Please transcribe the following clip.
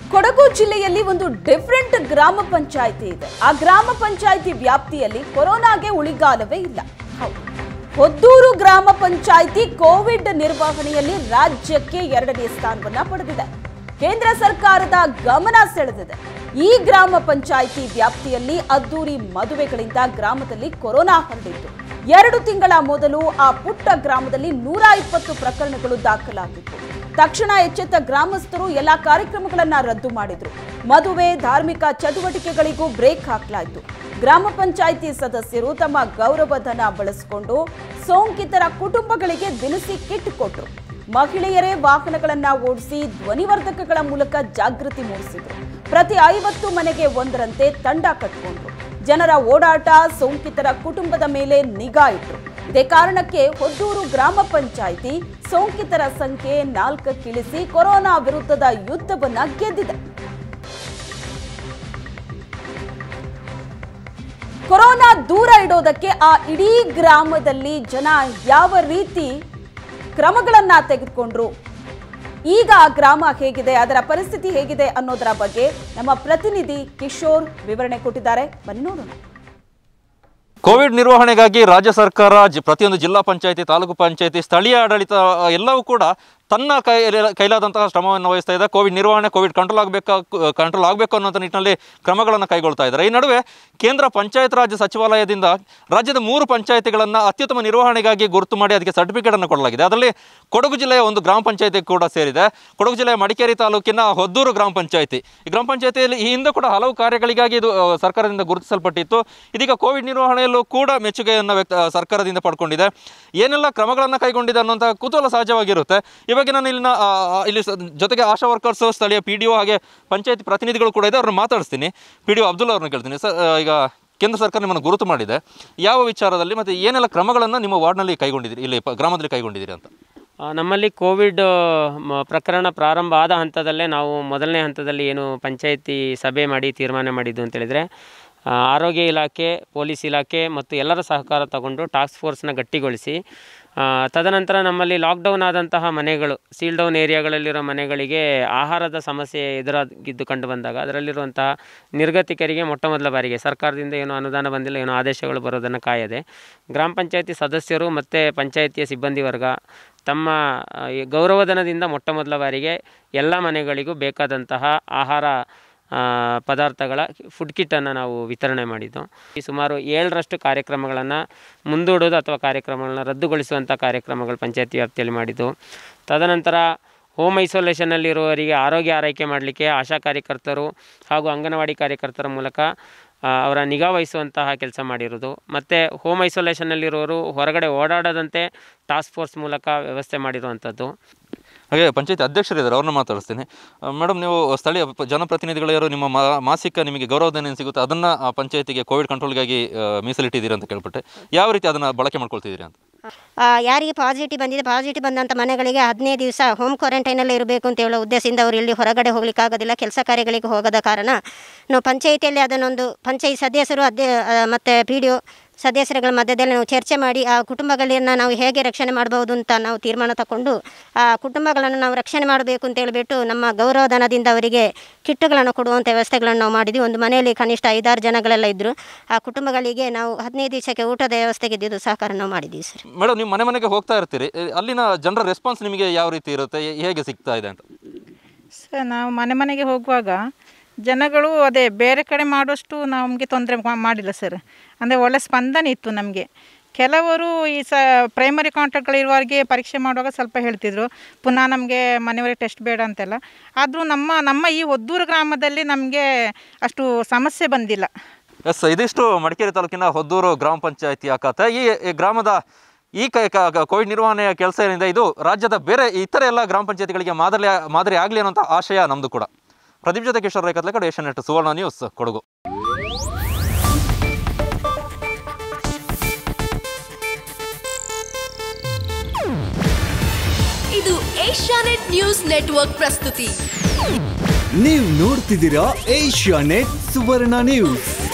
ಕೊಡಗು ಜಿಲ್ಲೆಯಲ್ಲಿ ಒಂದು ಡಿಫರೆಂಟ್ ಗ್ರಾಮ ಪಂಚಾಯಿತಿ ಇದೆ ಆ ಗ್ರಾಮ ಪಂಚಾಯಿತಿ ವ್ಯಾಪ್ತಿಯಲ್ಲಿ ಕೊರೋನಾಗೆ ಉಳಿಗಾಲವೇ ಇಲ್ಲ ಹೌದು ಹೊದ್ದೂರು ಗ್ರಾಮ ಪಂಚಾಯಿತಿ ಕೋವಿಡ್ ನಿರ್ವಹಣೆಯಲ್ಲಿ ರಾಜ್ಯಕ್ಕೆ ಎರಡನೇ ಸ್ಥಾನವನ್ನ ಪಡೆದಿದೆ ಕೇಂದ್ರ ಸರ್ಕಾರದ ಗಮನ ಸೆಳೆದಿದೆ ಈ ಗ್ರಾಮ ಪಂಚಾಯಿತಿ ವ್ಯಾಪ್ತಿಯಲ್ಲಿ ಅದ್ದೂರಿ ಮದುವೆಗಳಿಂದ ಗ್ರಾಮದಲ್ಲಿ ಕೊರೋನಾ ಹರಡಿತ್ತು ಎರಡು ತಿಂಗಳ ಮೊದಲು ಆ ಪುಟ್ಟ ಗ್ರಾಮದಲ್ಲಿ ನೂರ ಇಪ್ಪತ್ತು ಪ್ರಕರಣಗಳು ದಾಖಲಾಗಿತ್ತು ತಕ್ಷಣ ಎಚ್ಚೆತ್ತ ಗ್ರಾಮಸ್ಥರು ಎಲ್ಲಾ ಕಾರ್ಯಕ್ರಮಗಳನ್ನ ರದ್ದು ಮಾಡಿದ್ರು ಮದುವೆ ಧಾರ್ಮಿಕ ಚಟುವಟಿಕೆಗಳಿಗೂ ಬ್ರೇಕ್ ಹಾಕಲಾಯಿತು ಗ್ರಾಮ ಪಂಚಾಯಿತಿ ಸದಸ್ಯರು ತಮ್ಮ ಗೌರವಧನ ಬಳಸಿಕೊಂಡು ಸೋಂಕಿತರ ಕುಟುಂಬಗಳಿಗೆ ದಿನಸಿ ಕಿಟ್ ಕೊಟ್ಟರು ಮಹಿಳೆಯರೇ ವಾಹನಗಳನ್ನ ಓಡಿಸಿ ಧ್ವನಿವರ್ಧಕಗಳ ಮೂಲಕ ಜಾಗೃತಿ ಮೂಡಿಸಿದ್ರು ಪ್ರತಿ ಐವತ್ತು ಮನೆಗೆ ಒಂದರಂತೆ ತಂಡ ಕಟ್ಟಿಕೊಂಡ್ರು ಜನರ ಓಡಾಟ ಸೋಂಕಿತರ ಕುಟುಂಬದ ಮೇಲೆ ನಿಗಾ ಇಟ್ರು ಇದೇ ಕಾರಣಕ್ಕೆ ಹೊದ್ದೂರು ಗ್ರಾಮ ಪಂಚಾಯಿತಿ ಸೋಂಕಿತರ ಸಂಖ್ಯೆ ನಾಲ್ಕಕ್ಕಿಳಿಸಿ ಕೊರೋನಾ ವಿರುದ್ಧದ ಯುದ್ಧವನ್ನ ಗೆದ್ದಿದೆ ಕೊರೋನಾ ದೂರ ಇಡೋದಕ್ಕೆ ಆ ಇಡೀ ಗ್ರಾಮದಲ್ಲಿ ಜನ ಯಾವ ರೀತಿ ಕ್ರಮಗಳನ್ನ ತೆಗೆದುಕೊಂಡ್ರು ಈಗ ಆ ಗ್ರಾಮ ಹೇಗಿದೆ ಅದರ ಪರಿಸ್ಥಿತಿ ಹೇಗಿದೆ ಅನ್ನೋದರ ಬಗ್ಗೆ ನಮ್ಮ ಪ್ರತಿನಿಧಿ ಕಿಶೋರ್ ವಿವರಣೆ ಕೊಟ್ಟಿದ್ದಾರೆ ಬನ್ನಿ ನೋಡೋಣ ಕೋವಿಡ್ ನಿರ್ವಹಣೆಗಾಗಿ ರಾಜ್ಯ ಸರ್ಕಾರ ಜಿ- ಪ್ರತಿಯೊಂದು ಜಿಲ್ಲಾ ಪಂಚಾಯತಿ ತಾಲೂಕು ಪಂಚಾಯತಿ ಸ್ಥಳೀಯ ಆಡಳಿತ ಆ, ಎಲ್ಲವೂ ಕೂಡ ತನ್ನ ಕೈ ಕೈಲಾದಂತಹ ಶ್ರಮವನ್ನು ವಹಿಸ್ತಾ ಇದೆ ಕೋವಿಡ್ ನಿರ್ವಹಣೆ ಕೋವಿಡ್ ಕಂಟ್ರೋಲ್ ಆಗಬೇಕಾ ಕಂಟ್ರೋಲ್ ಆಗಬೇಕು ಅನ್ನೋಂಥ ನಿಟ್ಟಿನಲ್ಲಿ ಕ್ರಮಗಳನ್ನು ಕೈಗೊಳ್ತಾ ಇದ್ದಾರೆ ಈ ನಡುವೆ ಕೇಂದ್ರ ಪಂಚಾಯತ್ ರಾಜ್ ಸಚಿವಾಲಯದಿಂದ ರಾಜ್ಯದ ಮೂರು ಪಂಚಾಯತಿಗಳನ್ನು ಅತ್ಯುತ್ತಮ ನಿರ್ವಹಣೆಗಾಗಿ ಗುರುತು ಮಾಡಿ ಅದಕ್ಕೆ ಸರ್ಟಿಫಿಕೇಟನ್ನು ಕೊಡಲಾಗಿದೆ ಅದರಲ್ಲಿ ಕೊಡಗು ಜಿಲ್ಲೆಯ ಒಂದು ಗ್ರಾಮ ಪಂಚಾಯತಿ ಕೂಡ ಸೇರಿದೆ ಕೊಡಗು ಜಿಲ್ಲೆಯ ಮಡಿಕೇರಿ ತಾಲೂಕಿನ ಹೊದ್ದೂರು ಗ್ರಾಮ ಪಂಚಾಯತಿ ಈ ಗ್ರಾಮ ಪಂಚಾಯತಿಯಲ್ಲಿ ಈ ಹಿಂದೆ ಕೂಡ ಹಲವು ಕಾರ್ಯಗಳಿಗಾಗಿ ಇದು ಆ, ಸರ್ಕಾರದಿಂದ ಗುರುತಿಸಲ್ಪಟ್ಟಿತ್ತು ಇದೀಗ ಕೋವಿಡ್ ನಿರ್ವಹಣೆಯಲ್ಲೂ ಕೂಡ ಮೆಚ್ಚುಗೆಯನ್ನು ವ್ಯಕ್ತ ಸರ್ಕಾರದಿಂದ ಪಡ್ಕೊಂಡಿದೆ ಏನೆಲ್ಲ ಕ್ರಮಗಳನ್ನು ಕೈಗೊಂಡಿದೆ ಅನ್ನೋಂಥ ಕುತೂಹಲ ಸಹಜವಾಗಿರುತ್ತೆ ಈ ಬಗ್ಗೆ ನಾನು ಇಲ್ಲಿನ ಆ, ಆ, ಇಲ್ಲಿ ಸ- ಜೊತೆಗೆ ಆಶಾ ವರ್ಕರ್ಸ್ ಸ್ಥಳೀಯ ಪಿ ಡಿ ಒ ಹಾಗೆ ಪಂಚಾಯತ್ ಪ್ರತಿನಿಧಿಗಳು ಕೂಡ ಇದೆ ಅವ್ರನ್ನ ಮಾತಾಡಿಸ್ತೀನಿ ಪಿ ಡಿ ಒ ಅಬ್ದುಲ್ ಅವ್ರನ್ನ ಕೇಳ್ತೀನಿ ಸರ್ ಆ, ಈಗ ಕೇಂದ್ರ ಸರ್ಕಾರ ನಿಮ್ಮನ್ನು ಗುರುತು ಮಾಡಿದೆ ಯಾವ ವಿಚಾರದಲ್ಲಿ ಮತ್ತು ಏನೆಲ್ಲ ಕ್ರಮಗಳನ್ನು ನಿಮ್ಮ ವಾರ್ಡ್ನಲ್ಲಿ ಕೈಗೊಂಡಿದ್ದೀರಿ ಇಲ್ಲಿ ಪ- ಗ್ರಾಮದಲ್ಲಿ ಕೈಗೊಂಡಿದ್ದೀರಿ ಅಂತ ಆ, ನಮ್ಮಲ್ಲಿ ಕೋವಿಡ್ ಮ- ಪ್ರಕರಣ ಪ್ರಾರಂಭ ಆದ ಹಂತದಲ್ಲೇ ನಾವು ಮೊದಲನೇ ಹಂತದಲ್ಲಿ ಏನು ಪಂಚಾಯಿತಿ ಸಭೆ ಮಾಡಿ ತೀರ್ಮಾನ ಮಾಡಿದ್ದು ಅಂತೇಳಿದರೆ ಆ, ಆರೋಗ್ಯ ಇಲಾಖೆ ಪೊಲೀಸ್ ಇಲಾಖೆ ಮತ್ತು ಎಲ್ಲರ ಸಹಕಾರ ತಗೊಂಡು ಟಾಸ್ಕ್ ಫೋರ್ಸ್ನ ಗಟ್ಟಿಗೊಳಿಸಿ ಆ, ತದನಂತರ ನಮ್ಮಲ್ಲಿ ಲಾಕ್ಡೌನ್ ಆದಂತಹ ಮನೆಗಳು ಸೀಲ್ ಡೌನ್ ಏರಿಯಾಗಳಲ್ಲಿರೋ ಮನೆಗಳಿಗೆ ಆಹಾರದ ಸಮಸ್ಯೆ ಎದುರಾಗಿದ್ದು ಕಂಡು ಬಂದಾಗ ಅದರಲ್ಲಿರುವಂತಹ ನಿರ್ಗತಿಕರಿಗೆ ಮೊಟ್ಟ ಮೊದಲ ಬಾರಿಗೆ ಸರ್ಕಾರದಿಂದ ಏನು ಅನುದಾನ ಬಂದಿಲ್ಲ ಏನೋ ಆದೇಶಗಳು ಬರೋದನ್ನು ಕಾಯದೆ ಗ್ರಾಮ ಪಂಚಾಯತಿ ಸದಸ್ಯರು ಮತ್ತು ಪಂಚಾಯತಿಯ ಸಿಬ್ಬಂದಿ ವರ್ಗ ತಮ್ಮ ಆ, ಈ ಗೌರವಧನದಿಂದ ಮೊಟ್ಟ ಮೊದಲ ಬಾರಿಗೆ ಎಲ್ಲ ಮನೆಗಳಿಗೂ ಬೇಕಾದಂತಹ ಆಹಾರ ಆ, ಪದಾರ್ಥಗಳ ಫುಡ್ ಕಿಟ್ಟನ್ನು ನಾವು ವಿತರಣೆ ಮಾಡಿದ್ದು ಈ ಸುಮಾರು ಏಳರಷ್ಟು ಕಾರ್ಯಕ್ರಮಗಳನ್ನು ಮುಂದೂಡೋದು ಅಥವಾ ಕಾರ್ಯಕ್ರಮಗಳನ್ನ ರದ್ದುಗೊಳಿಸುವಂಥ ಕಾರ್ಯಕ್ರಮಗಳು ಪಂಚಾಯತಿ ವ್ಯಾಪ್ತಿಯಲ್ಲಿ ಮಾಡಿದ್ದು ತದನಂತರ ಹೋಮ್ ಐಸೋಲೇಷನ್ನಲ್ಲಿರುವವರಿಗೆ ಆರೋಗ್ಯ ಆರೈಕೆ ಮಾಡಲಿಕ್ಕೆ ಆಶಾ ಕಾರ್ಯಕರ್ತರು ಹಾಗೂ ಅಂಗನವಾಡಿ ಕಾರ್ಯಕರ್ತರ ಮೂಲಕ ಆ, ಅವರ ನಿಗಾ ವಹಿಸುವಂತಹ ಕೆಲಸ ಮಾಡಿರೋದು ಮತ್ತು ಹೋಮ್ ಐಸೋಲೇಷನ್ನಲ್ಲಿರೋರು ಹೊರಗಡೆ ಓಡಾಡದಂತೆ ಟಾಸ್ಕ್ ಫೋರ್ಸ್ ಮೂಲಕ ವ್ಯವಸ್ಥೆ ಮಾಡಿರುವಂಥದ್ದು ಹಾಗೆ ಪಂಚಾಯತ್ ಅಧ್ಯಕ್ಷರಿದ್ದಾರೆ ಅವ್ರನ್ನ ಮಾತಾಡಿಸ್ತೀನಿ ಮೇಡಮ್ ನೀವು ಸ್ಥಳೀಯ ಪ- ಜನಪ್ರತಿನಿಧಿಗಳು ಯಾರು ನಿಮ್ಮ ಮಾ- ಮಾಸಿಕ ನಿಮಗೆ ಗೌರವಧನ ಏನು ಸಿಗುತ್ತೆ ಅದನ್ನು ಆ ಪಂಚಾಯತಿಗೆ ಕೋವಿಡ್ ಕಂಟ್ರೋಲ್ಗಾಗಿ ಆ, ಮೀಸಲಿಟ್ಟಿದ್ದೀರಿ ಅಂತ ಕೇಳ್ಪಟ್ಟೆ ಯಾವ ರೀತಿ ಅದನ್ನು ಬಳಕೆ ಮಾಡ್ಕೊಳ್ತಿದ್ದೀರಿ ಅಂತ ಆ, ಯಾರಿಗೆ ಪಾಸಿಟಿವ್ ಬಂದಿದೆ ಪಾಸಿಟಿವ್ ಬಂದಂಥ ಮನೆಗಳಿಗೆ ಹದಿನೈದು ದಿವಸ ಹೋಮ್ ಕ್ವಾರಂಟೈನಲ್ಲಿ ಇರಬೇಕು ಅಂತ ಹೇಳೋ ಉದ್ದೇಶದಿಂದ ಅವರು ಇಲ್ಲಿ ಹೊರಗಡೆ ಹೋಗ್ಲಿಕ್ಕಾಗೋದಿಲ್ಲ ಕೆಲಸ ಕಾರ್ಯಗಳಿಗೆ ಹೋಗದ ಕಾರಣ ನಾವು ಪಂಚಾಯಿತಿಯಲ್ಲಿ ಅದನ್ನೊಂದು ಪಂಚಾಯತ್ ಸದಸ್ಯರು ಅಧ್ಯ ಮತ್ತು ಪಿ ಡಿ ಒ ಸದಸ್ಯರುಗಳ ಮಧ್ಯದಲ್ಲಿ ನಾವು ಚರ್ಚೆ ಮಾಡಿ ಆ ಕುಟುಂಬಗಳನ್ನ ನಾವು ಹೇಗೆ ರಕ್ಷಣೆ ಮಾಡಬಹುದು ಅಂತ ನಾವು ತೀರ್ಮಾನ ತಗೊಂಡು ಆ ಕುಟುಂಬಗಳನ್ನು ನಾವು ರಕ್ಷಣೆ ಮಾಡಬೇಕು ಅಂತ ಹೇಳಿಬಿಟ್ಟು ನಮ್ಮ ಗೌರವಧನದಿಂದ ಅವರಿಗೆ ಕಿಟ್ಟುಗಳನ್ನು ಕೊಡುವಂಥ ವ್ಯವಸ್ಥೆಗಳನ್ನು ನಾವು ಮಾಡಿದ್ವಿ ಒಂದು ಮನೆಯಲ್ಲಿ ಕನಿಷ್ಠ ಐದಾರು ಜನಗಳೆಲ್ಲ ಇದ್ದರು ಆ ಕುಟುಂಬಗಳಿಗೆ ನಾವು ಹದಿನೈದು ದಿವಸಕ್ಕೆ ಊಟದ ವ್ಯವಸ್ಥೆಗೆ ಇದ್ದಿದ್ದು ಸಹಕಾರ ನಾವು ಮಾಡಿದ್ದೀವಿ ಸರ್ ಮೇಡಮ್ ನೀವು ಮನೆ ಮನೆಗೆ ಹೋಗ್ತಾ ಇರ್ತೀರಿ ಎ, ಅಲ್ಲಿನ ಜನರ ರೆಸ್ಪಾನ್ಸ್ ನಿಮಗೆ ಯಾವ ರೀತಿ ಇರುತ್ತೆ ಹೇ- ಹೇಗೆ ಸಿಗ್ತಾ ಇದೆ ಅಂತ ಸರ್ ನಾವು ಮನೆ ಮನೆಗೆ ಹೋಗುವಾಗ ಜನಗಳು ಅದೇ ಬೇರೆ ಕಡೆ ಮಾಡುವಷ್ಟು ನಮಗೆ ತೊಂದರೆ ಮಾಡಿಲ್ಲ ಸರ್ ಅಂದರೆ ಒಳ್ಳೆ ಸ್ಪಂದನೆ ಇತ್ತು ನಮಗೆ ಕೆಲವರು ಈ ಸ ಪ್ರೈಮರಿ ಕಾಂಟ್ಯಾಕ್ಟ್ಗಳಿರುವವರಿಗೆ ಪರೀಕ್ಷೆ ಮಾಡುವಾಗ ಸ್ವಲ್ಪ ಹೇಳ್ತಿದ್ರು ಪುನಃ ನಮಗೆ ಮನೆಯವರಿಗೆ ಟೆಸ್ಟ್ ಬೇಡ ಅಂತೆಲ್ಲ ಆದರೂ ನಮ್ಮ ನಮ್ಮ ಈ ಒದ್ದೂರು ಗ್ರಾಮದಲ್ಲಿ ನಮಗೆ ಅಷ್ಟು ಸಮಸ್ಯೆ ಬಂದಿಲ್ಲ ಎಸ್ ಇದಿಷ್ಟು ಮಡಿಕೇರಿ ತಾಲೂಕಿನ ಹೊದ್ದೂರು ಗ್ರಾಮ ಪಂಚಾಯತಿಯ ಕಥೆ ಈ ಈ ಗ್ರಾಮದ ಈ ಕ ಕ- ಕ- ಕೋವಿಡ್ ನಿರ್ವಹಣೆಯ ಕೆಲಸ ಏನಿದೆ ಇದು ರಾಜ್ಯದ ಬೇರೆ ಇತರ ಎಲ್ಲ ಗ್ರಾಮ ಪಂಚಾಯತಿಗಳಿಗೆ ಮಾದರಿ ಮಾದರಿ ಆಗಲಿ ಅನ್ನೋಂಥ ಆಶಯ ನಮ್ಮದು ಕೂಡ ಪ್ರದೀಪ್ ಜೊತೆ ಕಿಶೋರ್ ರೇಖತ್ಲೆ ಏಷ್ಯನ್ ನೆಟ್ ಸುವರ್ಣ ನ್ಯೂಸ್ ಕೊಡಗು ಇದು ಏಷ್ಯಾನೆಟ್ ನ್ಯೂಸ್ ನೆಟ್ವರ್ಕ್ ಪ್ರಸ್ತುತಿ ನೀವು ನೋಡ್ತಿದ್ದೀರಾ ಏಷ್ಯಾ ನೆಟ್ ಸುವರ್ಣ ನ್ಯೂಸ್